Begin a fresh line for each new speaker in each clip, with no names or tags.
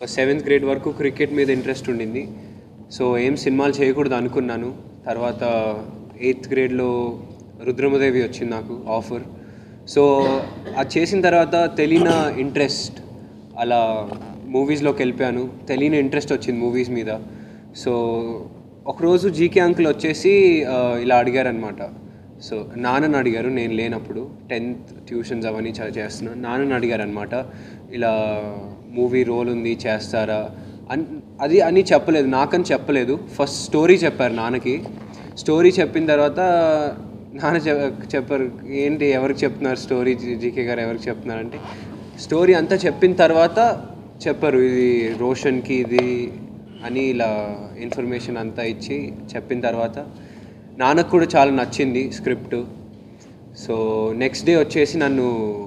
seventh grade వరకు cricket మీద interest ఉండింది సో ఏం సినిమాలు చేయకూడదు అనుకున్నాను తర్వాత ఎయిత్ గ్రేడ్లో రుద్రమదేవి వచ్చింది నాకు ఆఫర్ సో అది చేసిన తర్వాత తెలియని ఇంట్రెస్ట్ అలా మూవీస్లోకి వెళ్ళిపోయాను తెలియని ఇంట్రెస్ట్ వచ్చింది మూవీస్ మీద సో ఒకరోజు జీకే అంకుల్ వచ్చేసి ఆ, ఇలా అడిగారనమాట సో నాన్నని అడిగారు నేను లేనప్పుడు టెన్త్ ట్యూషన్స్ అవన్నీ చ- చేస్తున్నాను నాన్నని అడిగారు అనమాట ఇలా మూవీ రోల్ ఉంది చేస్తారా అన్ అది అని చెప్పలేదు నాకని చెప్పలేదు ఫస్ట్ స్టోరీ చెప్పారు నాన్నకి స్టోరీ చెప్పిన తర్వాత నాన్న చె- చెప్పారు ఏంటి ఎవరికి చెప్తున్నారు స్టోరీ జీకే గారు ఎవరికి చెప్తున్నారు అంటే స్టోరీ అంతా చెప్పిన తర్వాత చెప్పారు ఇది రోషన్కి ఇది అని ఇలా ఇన్ఫర్మేషన్ అంతా ఇచ్చి చెప్పిన తర్వాత నాన్నకు కూడా చాలా నచ్చింది స్క్రిప్ట్ సో నెక్స్ట్ డే వచ్చేసి నన్ను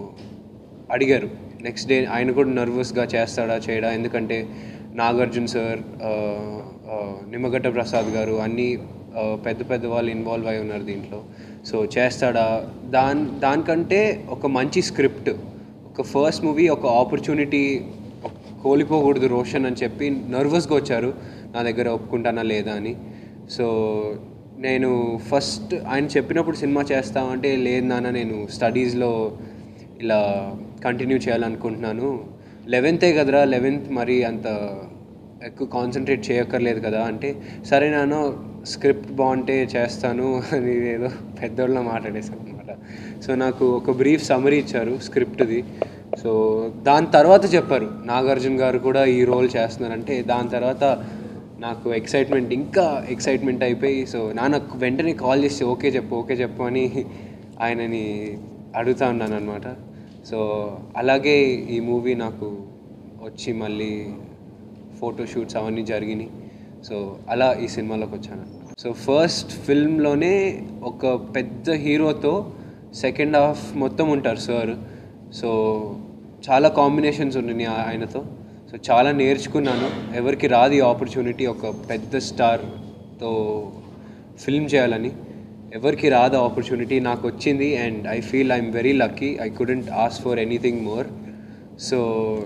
అడిగారు నెక్స్ట్ డే ఆయన కూడా నర్వస్గా చేస్తాడా చేయడా ఎందుకంటే నాగార్జున సార్ ఆ, ఆ, నిమ్మగడ్డ ప్రసాద్ గారు అన్నీ ఆ, పెద్ద పెద్ద వాళ్ళు ఇన్వాల్వ్ అయి ఉన్నారు దీంట్లో సో చేస్తాడా దాని దానికంటే ఒక మంచి స్క్రిప్ట్ ఒక ఫస్ట్ మూవీ ఒక ఆపర్చునిటీ కోల్పోకూడదు రోషన్ అని చెప్పి నర్వస్గా వచ్చారు నా దగ్గర ఒప్పుకుంటానా లేదా అని సో నేను ఫస్ట్ ఆయన చెప్పినప్పుడు సినిమా చేస్తామంటే లేదు నాన్న నేను స్టడీస్లో ఇలా కంటిన్యూ చేయాలనుకుంటున్నాను లెవెన్తే కదరా లెవెన్త్ మరి అంత ఎక్కువ కాన్సన్ట్రేట్ చేయక్కర్లేదు కదా అంటే సరే నాన్న స్క్రిప్ట్ బాగుంటే చేస్తాను అని ఏదో పెద్దోళ్ళ మాట్లాడేసాను అనమాట సో నాకు ఒక బ్రీఫ్ సమరీ ఇచ్చారు స్క్రిప్ట్ది సో దాని తర్వాత చెప్పారు నాగార్జున గారు కూడా ఈ రోల్ చేస్తున్నారంటే దాని తర్వాత నాకు ఎక్సైట్మెంట్ ఇంకా ఎక్సైట్మెంట్ అయిపోయి సో నాన్న వెంటనే కాల్ చేసి ఓకే చెప్పు ఓకే చెప్పు అని ఆయనని అడుగుతా ఉన్నాను అనమాట సో అలాగే ఈ మూవీ నాకు వచ్చి మళ్ళీ ఫోటో షూట్స్ అవన్నీ జరిగినాయి సో అలా ఈ సినిమాలోకి వచ్చాను సో ఫస్ట్ ఫిల్మ్లోనే ఒక పెద్ద హీరోతో సెకండ్ హాఫ్ మొత్తం ఉంటారు సార్ సో చాలా కాంబినేషన్స్ ఉన్నాయి ఆ- ఆయనతో సో చాలా నేర్చుకున్నాను ఎవరికి రాదు ఈ ఆపర్చునిటీ ఒక పెద్ద స్టార్తో ఫిల్మ్ చేయాలని ఎవరికి రాదు ఆపర్చునిటీ నాకు వచ్చింది and I feel I'm very lucky I couldn't ask for anything more so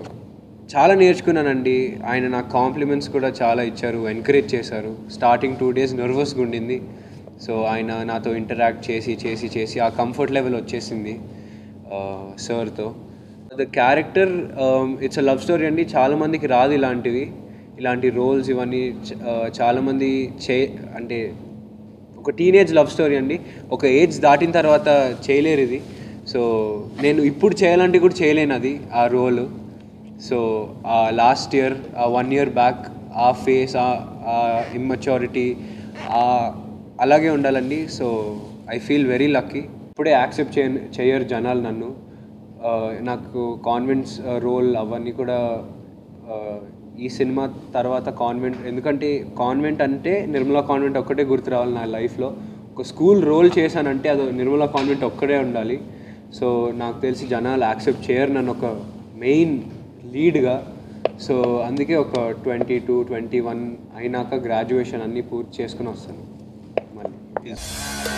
చాలా నేర్చుకున్నానండి ఆయన నాకు కాంప్లిమెంట్స్ కూడా చాలా ఇచ్చారు ఎంకరేజ్ చేశారు స్టార్టింగ్ టూ డేస్ నర్వస్గా ఉండింది సో ఆయన నాతో ఇంటరాక్ట్ చేసి చేసి చేసి ఆ కంఫర్ట్ లెవెల్ వచ్చేసింది సార్తో the character it's a love story అండి చాలామందికి రాదు ఇలాంటివి ఇలాంటి రోల్స్ ఇవన్నీ చ- ఆ, చాలామంది చే అంటే ఒక టీనేజ్ లవ్ స్టోరీ అండి ఒక ఏజ్ దాటిన తర్వాత చేయలేరు ఇది సో నేను ఇప్పుడు చేయాలంటే కూడా చేయలేను అది ఆ రోల్ సో ఆ లాస్ట్ ఇయర్ ఆ వన్ ఇయర్ బ్యాక్ ఆ ఫేస్ ఆ ఇమ్మెచ్యూరిటీ అలాగే ఉండాలండి so I feel very lucky ఇప్పుడే యాక్సెప్ట్ చేయ చేయరు జనాలు నన్ను ఆ, నాకు కాన్వెంట్స్ రోల్ అవన్నీ కూడా ఆ, ఈ సినిమా తర్వాత కాన్వెంట్ ఎందుకంటే కాన్వెంట్ అంటే నిర్మలా కాన్వెంట్ ఒక్కటే గుర్తు రావాలి నా లైఫ్లో ఒక స్కూల్ రోల్ చేశానంటే అది నిర్మలా కాన్వెంట్ ఒక్కడే ఉండాలి సో నాకు తెలిసి జనాలు యాక్సెప్ట్ చేయరు నన్ను ఒక మెయిన్ లీడ్గా సో అందుకే ఒక ట్వంటీ టూ ట్వంటీ వన్ అయినాక గ్రాడ్యుయేషన్ అన్నీ పూర్తి చేసుకుని వస్తాను మళ్ళీ